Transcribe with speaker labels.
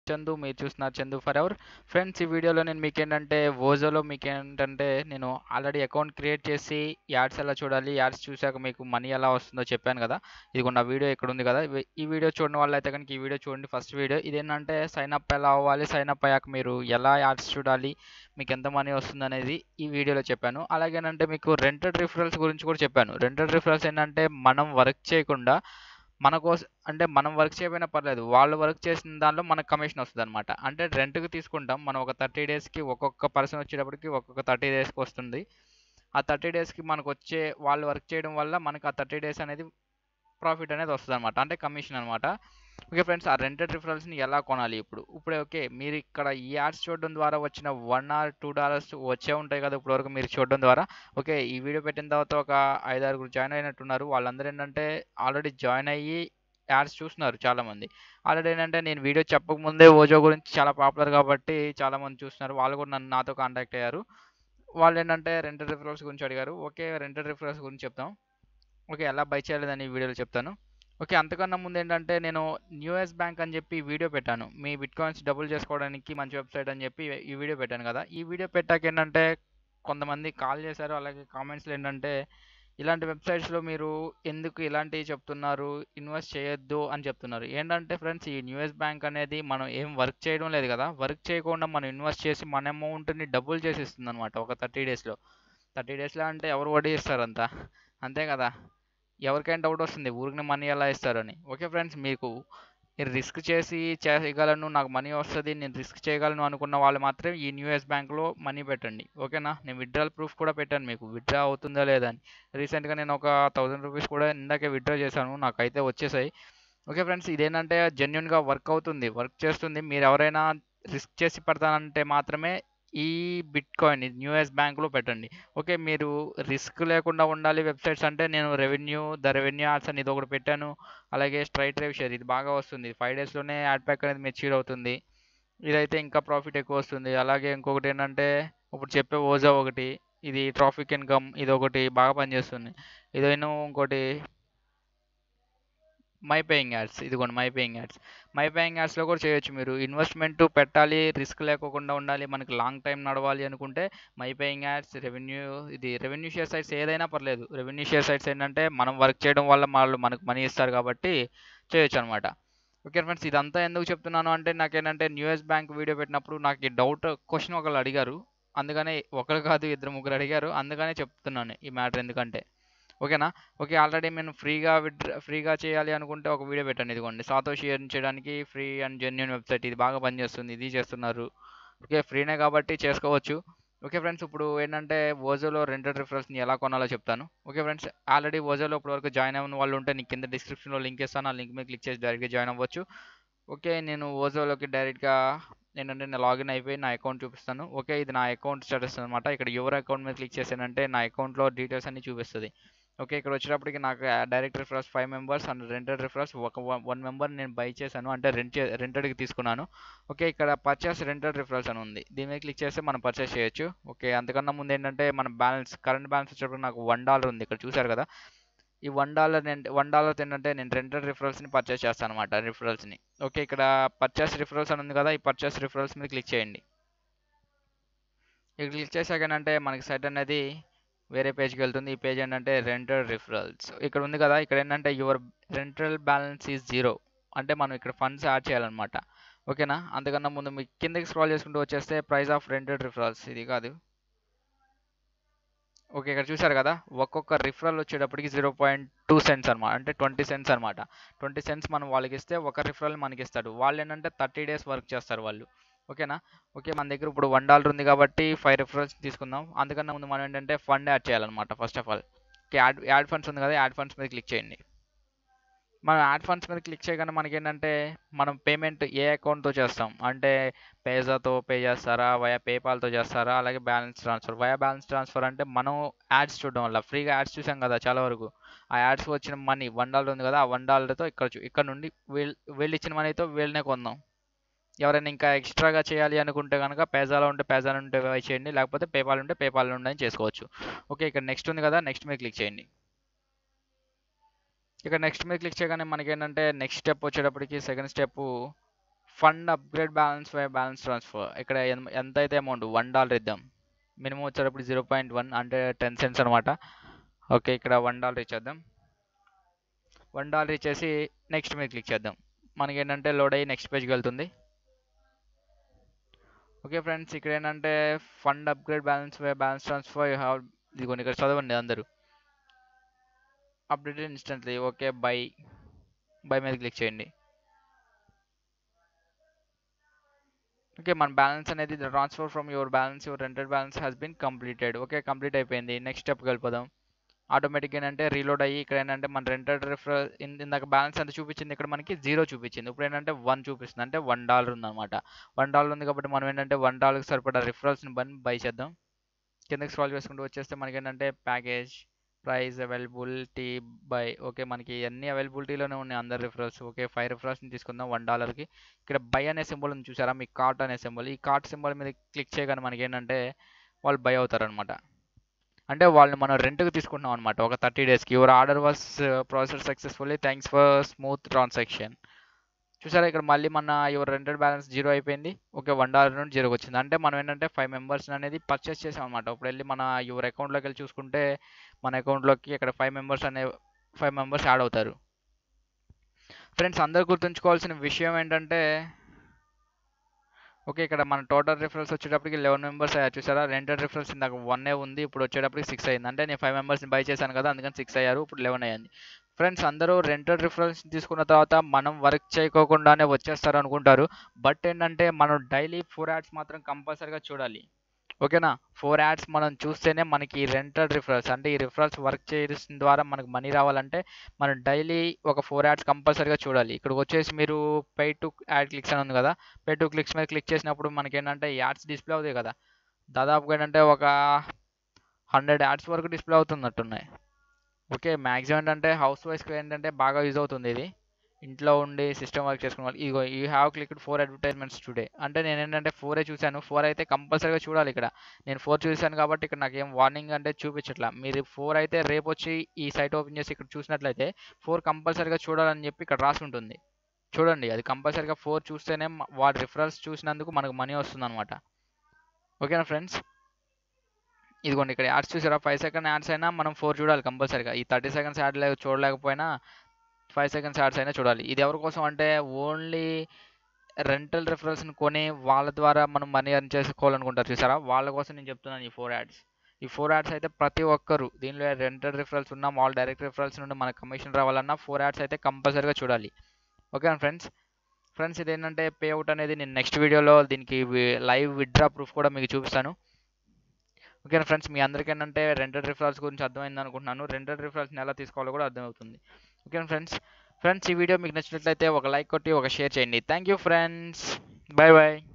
Speaker 1: చందు మీరు చూస్తున్నారు Chandu for ever friends ఈ వీడియోలో నేను మీకేంటంటే ఓజోలో మీకేంటంటే నేను ఆల్రెడీ అకౌంట్ క్రియేట్ చేసి యాడ్స్ ఎలా చూడాలి యాడ్స్ చూశాక మీకు మనీ ఎలా వస్తుందో చెప్పాను కదా ఇది నా వీడియో ఇక్కడ ఉంది కదా ఇవి- ఈ వీడియో చూడని వాళ్ళు అయితే కనుక ఈ వీడియో చూడండి ఫస్ట్ వీడియో ఇదేంటంటే సైన్ అప్ ఎలా అవ్వాలి సైన్ అప్ అయ్యాక మీరు ఎలా యాడ్స్ చూడాలి మీకు ఎంత మనీ వస్తుంది అనేది ఈ వీడియోలో చెప్పాను అలాగేనంటే మీకు రెంటెడ్ రిఫరల్స్ గురించి కూడా చెప్పాను రెంటెడ్ రిఫరల్స్ ఏంటంటే మనం వర్క్ చేయకుండా మన కోసం అంటే మనం వర్క్ చేయకపోయినా పర్లేదు వాళ్ళు వర్క్ చేసిన దానిలో మనకు కమిషన్ వస్తుంది అనమాట అంటే రెంట్కి తీసుకుంటాం మనం ఒక థర్టీ డేస్కి ఒక్కొక్క పర్సన్ వచ్చేటప్పటికి ఒక్కొక్క థర్టీ డేస్కి వస్తుంది ఆ థర్టీ డేస్కి మనకు వచ్చే వాళ్ళు వర్క్ చేయడం వల్ల మనకు ఆ థర్టీ డేస్ అనేది ప్రాఫిట్ అనేది వస్తుంది అనమాట అంటే కమిషన్ అనమాట ఓకే ఫ్రెండ్స్ ఆ రెంటెడ్ రిఫరల్స్ని ఎలా కొనాలి ఇప్పుడు ఇప్పుడు ఓకే మీరు ఇక్కడ ఈ యాడ్స్ చూడడం ద్వారా వచ్చిన వన్ ఆర్ టూ డాలర్స్ వచ్చే ఉంటాయి కదా ఇప్పుడు వరకు మీరు చూడడం ద్వారా ఓకే ఈ వీడియో పెట్టిన తర్వాత ఒక ఐదారుగురు జాయిన్ అయినట్టున్నారు వాళ్ళందరూ ఏంటంటే ఆల్రెడీ జాయిన్ అయ్యి యాడ్స్ చూస్తున్నారు చాలామంది ఆల్రెడీ ఏంటంటే నేను వీడియో చెప్పకముందే ఓజో గురించి చాలా పాపులర్ కాబట్టి చాలామంది చూస్తున్నారు వాళ్ళు కూడా నన్ను నాతో కాంటాక్ట్ అయ్యారు వాళ్ళు ఏంటంటే రెంటెడ్ రిఫరల్స్ గురించి అడిగారు ఓకే రెంటెడ్ రిఫరల్స్ గురించి చెప్తాం ఓకే ఎలా బై చేయలేదని ఈ వీడియోలో చెప్తాను ఓకే అంతకన్నా ముందు ఏంటంటే నేను న్యూఎస్ బ్యాంక్ అని చెప్పి వీడియో పెట్టాను మీ బిట్ కాయిన్స్ డబుల్ చేసుకోవడానికి మంచి వెబ్సైట్ అని చెప్పి ఈ వీడియో పెట్టాను కదా ఈ వీడియో పెట్టాక ఏంటంటే కొంతమంది కాల్ చేశారు అలాగే కామెంట్స్లో ఏంటంటే ఇలాంటి వెబ్సైట్స్లో మీరు ఎందుకు ఇలాంటివి చెప్తున్నారు ఇన్వెస్ట్ చేయొద్దు అని చెప్తున్నారు ఏంటంటే ఫ్రెండ్స్ ఈ న్యూఎస్ బ్యాంక్ అనేది మనం ఏం వర్క్ చేయడం లేదు కదా వర్క్ చేయకుండా మనం ఇన్వెస్ట్ చేసి మన అమౌంట్ని డబుల్ చేసి ఇస్తుంది అనమాట ఒక థర్టీ డేస్లో థర్టీ డేస్లో అంటే ఎవరు వడ్డీ ఇస్తారు అంతా అంతే కదా ఎవరికైనా డౌట్ వస్తుంది ఊరికి మనీ ఎలా ఇస్తారని ఓకే ఫ్రెండ్స్ మీకు మీరు రిస్క్ చేసి చేయగలను నాకు మనీ వస్తుంది నేను రిస్క్ చేయగలను అనుకున్న వాళ్ళు మాత్రం ఈ న్యూఎస్ బ్యాంక్లో మనీ పెట్టండి ఓకేనా నేను విత్డ్రాల్ ప్రూఫ్ కూడా పెట్టాను మీకు విత్డ్రా అవుతుందా లేదా అని రీసెంట్గా నేను ఒక థౌజండ్ రూపీస్ కూడా ఇందాకే విత్డ్రా చేశాను నాకైతే వచ్చేసాయి ఓకే ఫ్రెండ్స్ ఇదేంటంటే జెన్యున్గా వర్క్ అవుతుంది వర్క్ చేస్తుంది మీరు ఎవరైనా రిస్క్ చేసి పెడతానంటే మాత్రమే ఈ బిట్ కాయిన్ న్యూఎస్ బ్యాంక్లో పెట్టండి ఓకే మీరు రిస్క్ లేకుండా ఉండాలి వెబ్సైట్స్ అంటే నేను రెవెన్యూ ద రెవెన్యూ యాడ్స్ అని ఇది ఒకటి పెట్టాను అలాగే స్ట్రైట్ డ్రైవ్ షేర్ ఇది బాగా వస్తుంది ఫైవ్ డేస్లోనే యాడ్ ప్యాక్ అనేది మెచ్యూర్ అవుతుంది ఇదైతే ఇంకా ప్రాఫిట్ ఎక్కువ వస్తుంది అలాగే ఇంకొకటి ఏంటంటే ఇప్పుడు చెప్పే ఓజా ఒకటి ఇది ట్రాఫిక్ ఇన్కమ్ ఇది ఒకటి బాగా పనిచేస్తుంది ఇదైనా ఇంకోటి మై పేయింగ్ యాడ్స్ ఇదిగోండి my paying ads my paying యాడ్స్లో కూడా చేయొచ్చు మీరు ఇన్వెస్ట్మెంట్ పెట్టాలి రిస్క్ లేకోకుండా ఉండాలి మనకి లాంగ్ టైం నడవాలి అనుకుంటే మై పేయింగ్ యాడ్స్ రెవెన్యూ ఇది రెవెన్యూ షేర్ సైట్స్ ఏదైనా పర్లేదు రెవెన్యూ షేర్ సైట్స్ ఏంటంటే మనం వర్క్ చేయడం వల్ల వాళ్ళు మనకు మనీ ఇస్తారు కాబట్టి చేయొచ్చు అనమాట ఓకే ఫ్రెండ్స్ ఇదంతా ఎందుకు చెప్తున్నాను అంటే నాకేంటంటే న్యూఎస్ బ్యాంక్ వీడియో పెట్టినప్పుడు నాకు ఈ డౌట్ క్వశ్చన్ ఒకళ్ళు అడిగారు అందుకనే ఒకరు కాదు ఇద్దరు ముగ్గురు అడిగారు అందుకనే చెప్తున్నాను ఈ మ్యాటర్ ఎందుకంటే ఓకేనా ఓకే ఆల్రెడీ నేను ఫ్రీగా విడ్రా ఫ్రీగా చేయాలి అనుకుంటే ఒక వీడియో పెట్టండి ఇదిగోండి సాతో షేర్ చేయడానికి ఫ్రీ అండ్ జెన్యున్ వెబ్సైట్ ఇది బాగా పనిచేస్తుంది ఇది చేస్తున్నారు ఓకే ఫ్రీనే కాబట్టి చేసుకోవచ్చు ఓకే ఫ్రెండ్స్ ఇప్పుడు ఏంటంటే ఓజోలో రెంటెడ్ రిఫరల్స్ని ఎలా కొనాలో చెప్తాను ఓకే ఫ్రెండ్స్ ఆల్రెడీ ఓజోలో ఇప్పుడు వరకు జాయిన్ అయిన వాళ్ళు ఉంటే నీకు కింద డిస్క్రిప్షన్లో లింక్ ఇస్తాను ఆ లింక్ మీద క్లిక్ చేసి డైరెక్ట్గా జాయిన్ అవ్వచ్చు ఓకే నేను ఓజోలోకి డైరెక్ట్గా ఏంటంటే నేను లాగిన్ అయిపోయి నా అకౌంట్ చూపిస్తాను ఓకే ఇది నా అకౌంట్ స్టేటస్ అనమాట ఇక్కడ యువర్ అకౌంట్ మీద క్లిక్ చేశానంటే నా అకౌంట్లో డీటెయిల్స్ అన్ని చూపిస్తుంది ఓకే ఇక్కడ వచ్చేటప్పటికి నాకు direct referrals five members and rented referrals ఒక వన్ మెంబర్ నేను బై చేశాను అంటే రెంట్ రెంటెడ్కి తీసుకున్నాను ఓకే ఇక్కడ పర్చేస్ రెంటెడ్ రిఫరల్స్ అని ఉంది దీని మీద క్లిక్ చేస్తే మనం పర్చేస్ చేయొచ్చు ఓకే అంతకన్నా ముందు ఏంటంటే మన బ్యాలెన్స్ కరెంట్ బ్యాలెన్స్ వచ్చేటప్పుడు నాకు వన్ డాలర్ ఉంది ఇక్కడ చూసారు కదా ఈ వన్ డాలర్ నేను వన్ డాలర్ ఏంటంటే నేను రెంటెడ్ రిఫరల్స్ని పర్చేస్ చేస్తాను అనమాట రిఫరల్స్ని ఓకే ఇక్కడ పర్చేస్ రిఫరల్స్ అని ఉంది కదా ఈ పర్చేస్ రిఫరల్స్ మీద క్లిక్ చేయండి ఇక్కడ క్లిక్ చేశాకనంటే మనకి సైట్ అనేది వేరే పేజ్కి వెళ్తుంది ఈ పేజ్ ఏంటంటే రెంటెడ్ రిఫరల్స్ ఇక్కడ ఉంది కదా ఇక్కడ ఏంటంటే your rental balance is zero అంటే మనం ఇక్కడ ఫండ్స్ యాడ్ చేయాలన్నమాట ఓకేనా అంతకన్నా ముందు మీకు కిందకి స్క్రాల్ చేసుకుంటూ వచ్చేస్తే ప్రైస్ ఆఫ్ రెంటెడ్ రిఫరల్స్ ఇది కాదు ఓకే ఇక్కడ చూసారు కదా ఒక్కొక్క రిఫరల్ వచ్చేటప్పటికి జీరో పాయింట్ టూ సెంట్స్ అనమాట అంటే ట్వంటీ సెంట్స్ అనమాట ట్వంటీ సెంట్స్ మనం వాళ్ళకి ఇస్తే ఒక రిఫరల్ మనకి ఇస్తాడు వాళ్ళు ఏంటంటే థర్టీ డేస్ వర్క్ చేస్తారు వాళ్ళు ఓకేనా ఓకే మన దగ్గర ఇప్పుడు వన్ డాలర్ ఉంది కాబట్టి ఫైవ్ రిఫరల్స్ తీసుకుందాం అందుకన్నా ముందు మనం ఏంటంటే ఫండ్ యాడ్ చేయాలన్నమాట first of all okay add add funds ఉంది కదా యాడ్ ఫండ్స్ మీద క్లిక్ చేయండి మనం యాడ్ ఫండ్స్ మీద క్లిక్ చేయగానే మనకి ఏంటంటే మనం పేమెంట్ ఏ అకౌంట్తో చేస్తాం అంటే పేజాతో పే చేస్తారా వయా పేపాల్తో చేస్తారా అలాగే balance transfer via balance transfer అంటే మనం యాడ్స్ చూడడం వల్ల ఫ్రీగా యాడ్స్ చూసాం కదా చాలా వరకు ఆ యాడ్స్ వచ్చిన మనీ వన్ డాలర్ ఉంది కదా ఆ వన్ డాలర్తో ఇక్కడ చూ- ఇక్కడ నుండి వీళ్ళు వీళ్ళు ఇచ్చిన మనీతో వీళ్ళనే కొందాం ఎవరైనా ఇంకా ఎక్స్ట్రాగా చేయాలి అనుకుంటే కనుక పేజాలో ఉంటే పేజాలో ఉంటే పే చేయండి లేకపోతే పేపాల్ ఉంటే పేపాల్ నుండి అని చేసుకోవచ్చు ఓకే ఇక్కడ నెక్స్ట్ ఉంది కదా నెక్స్ట్ మీద క్లిక్ చేయండి ఇక్కడ నెక్స్ట్ మీద క్లిక్ చేయగానే మనకి ఏంటంటే నెక్స్ట్ స్టెప్ వచ్చేటప్పటికి second step fund upgrade balance by balance transfer ఇక్కడ ఎన్- ఎంత అయితే అమౌంట్ వన్ డాలర్ ఇద్దాం మినిమం వచ్చేటప్పుడు జీరో పాయింట్ వన్ అంటే టెన్ సెంట్స్ అనమాట ఓకే ఇక్కడ వన్ డాలర్ ఇచ్చేద్దాం వన్ డాలర్ ఇచ్చేసి నెక్స్ట్ మీద క్లిక్ చేద్దాం మనకి ఏంటంటే లోడ్ అయ్యి నెక్స్ట్ పేజ్కి వెళ్తుంది ఓకే ఫ్రెండ్స్ ఇక్కడ ఏంటంటే fund upgrade balance by balance transfer you have ఇదిగోండి ఇక్కడ చదవండి అందరూ updated instantly okay buy buy మీద క్లిక్ చేయండి ఓకే మన బ్యాలెన్స్ అనేది transfer from your balance your rented balance has been completed okay complete అయిపోయింది నెక్స్ట్ స్టెప్కి వెళ్ళిపోదాం ఆటోమేటిక్గా ఏంటంటే రీలోడ్ అయ్యి ఇక్కడ ఏంటంటే మన రెంటెడ్ రిఫర్ ఇందాక బ్యాలెన్స్ ఎంత చూపించింది ఇక్కడ మనకి జీరో చూపించింది ఇప్పుడు ఏంటంటే వన్ చూపిస్తుంది అంటే వన్ డాలర్ ఉందన్నమాట వన్ డాలర్ ఉంది కాబట్టి మనం ఏంటంటే వన్ డాలర్కి సరిపడా రిఫరల్స్ని బన్ బై చేద్దాం కిందకి స్క్రాల్ చేసుకుంటూ వచ్చేస్తే మనకి ఏంటంటే package price availability buy okay మనకి అన్ని అవైలబిలిటీలోనే ఉన్నాయి అందరు రిఫరల్స్ ఓకే ఫైవ్ రిఫరల్స్ని తీసుకుందాం వన్ డాలర్కి ఇక్కడ బై అనే సింబల్ ఉంది చూసారా మీ కార్ట్ అనే సింబల్ ఈ కార్ట్ సింబల్ మీద క్లిక్ చేయగానే మనకి ఏంటంటే వాళ్ళు బై అవుతారు అనమాట అంటే వాళ్ళని మనం రెంట్కి తీసుకుంటున్నాం అనమాట ఒక థర్టీ డేస్కి your order was process successfully thanks for smooth transaction చూసారా ఇక్కడ మళ్ళీ మన యువర్ రెంటెడ్ బ్యాలెన్స్ జీరో అయిపోయింది ఓకే వన్ డాలర్ నుండి జీరోకి వచ్చింది అంటే మనం ఏంటంటే ఫైవ్ మెంబర్స్ అనేది పర్చేస్ చేసాం అనమాట ఇప్పుడు వెళ్ళి మన యువర్ అకౌంట్లోకి వెళ్ళి చూసుకుంటే మన అకౌంట్లోకి ఇక్కడ ఫైవ్ మెంబర్స్ అనే ఫైవ్ మెంబర్స్ యాడ్ అవుతారు ఫ్రెండ్స్ అందరు గుర్తుంచుకోవాల్సిన విషయం ఏంటంటే ఓకే ఇక్కడ మన టోటల్ రిఫరెన్స్ వచ్చేటప్పటికి లెవెన్ మెంబర్స్ అయ్యారు చూసారా రెంటెడ్ రిఫరెన్స్ ఇందాక వన్ ఉంది ఇప్పుడు వచ్చేటప్పటికి సిక్స్ అయింది అంటే నేను ఫైవ్ మెంబర్స్ని బై చేశాను కదా అందుకని సిక్స్ అయ్యారు ఇప్పుడు లెవెన్ అయ్యింది ఫ్రెండ్స్ అందరూ రెంటెడ్ రిఫరెన్స్ తీసుకున్న తర్వాత మనం వర్క్ చేయకోకుండానే వచ్చేస్తారు అనుకుంటారు బట్ ఏంటంటే మనం డైలీ ఫోర్ యాడ్స్ మాత్రం కంపల్సరీగా చూడాలి ఓకేనా ఫోర్ యాడ్స్ మనం చూస్తేనే మనకి రెంటెడ్ రిఫరల్స్ అంటే ఈ రిఫరల్స్ వర్క్ చేసిన ద్వారా మనకు మనీ రావాలంటే మనం డైలీ ఒక ఫోర్ యాడ్స్ కంపల్సరీగా చూడాలి ఇక్కడికి వచ్చేసి మీరు పే టు యాడ్ క్లిక్స్ అని ఉంది కదా పే టు క్లిక్స్ మీద క్లిక్ చేసినప్పుడు మనకి ఏంటంటే యాడ్స్ డిస్ప్లే అవుతాయి కదా దాదాపుగా ఏంటంటే ఒక హండ్రెడ్ యాడ్స్ వరకు డిస్ప్లే అవుతున్నట్టున్నాయి ఓకే మ్యాక్సిమం ఏంటంటే హౌస్ వైఫ్కి ఏంటంటే బాగా యూజ్ అవుతుంది ఇది ఇంట్లో ఉండి సిస్టమ్ వర్క్ చేసుకునే వాళ్ళు ఇగో you have clicked four advertisements today అంటే నేను ఏంటంటే ఫోరే చూశాను ఫోర్ అయితే కంపల్సరీగా చూడాలి ఇక్కడ నేను ఫోర్ చూశాను కాబట్టి ఇక్కడ నాకు ఏం వార్నింగ్ అంటే చూపించట్లా మీరు ఫోర్ అయితే రేపు వచ్చి ఈ సైట్ ఓపెన్ చేసి ఇక్కడ చూసినట్లయితే ఫోర్ కంపల్సరీగా చూడాలని చెప్పి ఇక్కడ రాసి ఉంటుంది చూడండి అది కంపల్సరీగా ఫోర్ చూస్తేనే మ- వాడి రిఫరల్స్ చూసినందుకు మనకు మనీ వస్తుంది అనమాట ఓకేనా ఫ్రెండ్స్ ఇదిగోండి ఇక్కడ యాడ్స్ చూసారా ఫైవ్ సెకండ్ యాడ్స్ అయినా మనం ఫోర్ చూడాలి కంపల్సరీగా ఈ థర్టీ సెకండ్స్ యాడ్ లే చూడలేకపోయినా ఫైవ్ సెకండ్స్ యాడ్స్ అయినా చూడాలి ఇది ఎవరి కోసం అంటే ఓన్లీ రెంటల్ రిఫరల్స్ని కొని వాళ్ళ ద్వారా మనం మనీ ఎర్న్ చేసుకోవాలనుకుంటారు చూసారా వాళ్ళ కోసం నేను చెప్తున్నాను ఈ ఫోర్ యాడ్స్ ఈ ఫోర్ యాడ్స్ అయితే ప్రతి ఒక్కరు దీనిలో రెంటెడ్ రిఫరల్స్ ఉన్నా మాల్ డైరెక్ట్ రిఫరల్స్ నుండి మనకు కమిషన్ రావాలన్నా ఫోర్ యాడ్స్ అయితే కంపల్సరీగా చూడాలి ఓకే ఫ్రెండ్స్ ఫ్రెండ్స్ ఇదేంటంటే పే అవుట్ అనేది నేను నెక్స్ట్ వీడియోలో దీనికి లైవ్ విత్డ్రా ప్రూఫ్ కూడా మీకు చూపిస్తాను ఓకేనా ఫ్రెండ్స్ మీ అందరికీ ఏంటంటే రెంటెడ్ రిఫరల్స్ గురించి అర్థమైంది అనుకుంటున్నాను రెంటెడ్ రిఫరల్స్ని ఎలా తీసుకోవాలో కూడా అర్థమవుతుంది ఓకేనా ఫ్రెండ్స్ ఫ్రెండ్స్ ఈ వీడియో మీకు నచ్చినట్లయితే ఒక లైక్ కొట్టి ఒక షేర్ చేయండి thank you friends bye bye